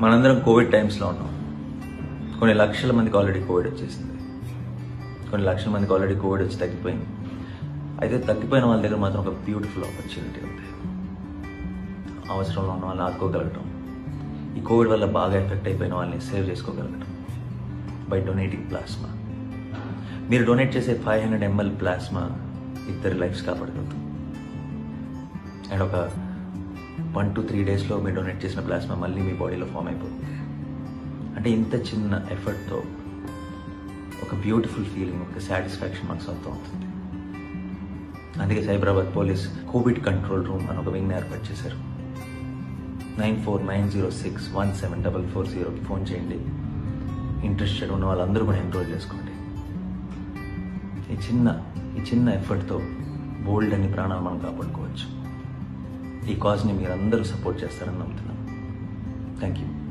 మనందరం కోవిడ్ టైమ్స్లో ఉన్నాం కొన్ని లక్షల మందికి ఆల్రెడీ కోవిడ్ వచ్చేసింది కొన్ని లక్షల మందికి ఆల్రెడీ కోవిడ్ వచ్చి తగ్గిపోయింది అయితే తగ్గిపోయిన వాళ్ళ దగ్గర మాత్రం ఒక బ్యూటిఫుల్ ఆపర్చునిటీ ఉంది అవసరంలో ఉన్న వాళ్ళని ఆదుకోగలగటం ఈ కోవిడ్ వల్ల బాగా ఎఫెక్ట్ అయిపోయిన వాళ్ళని సేవ్ చేసుకోగలగటం బై డొనేటింగ్ ప్లాస్మా మీరు డొనేట్ చేసే ఫైవ్ హండ్రెడ్ ఎంఎల్ ప్లాస్మా ఇద్దరి లైఫ్స్ కాపాడగలుగుతుంది అండ్ ఒక వన్ టు త్రీ డేస్లో మీరు డొనేట్ చేసిన ప్లాస్మా మళ్ళీ మీ బాడీలో ఫామ్ అయిపోతుంది అంటే ఇంత చిన్న ఎఫర్ట్తో ఒక బ్యూటిఫుల్ ఫీలింగ్ ఒక సాటిస్ఫాక్షన్ మనకు సొంతం అవుతుంది అందుకే Cyberabad police covid control room అని ఒక వింగ్ ఏర్పాటు చేశారు nine four nine zero six one seven double four జీరోకి ఫోన్ చేయండి ఇంట్రెస్టెడ్ ఉన్న వాళ్ళందరూ కూడా ఎన్రోల్ చేసుకోండి ఈ చిన్న ఈ చిన్న ఎఫర్ట్తో బోల్డ్ అని ప్రాణాలు మనం కాపాడుకోవచ్చు ఈ కాజ్ని మీరు అందరూ సపోర్ట్ చేస్తారని నమ్ముతున్నాను థ్యాంక్ యూ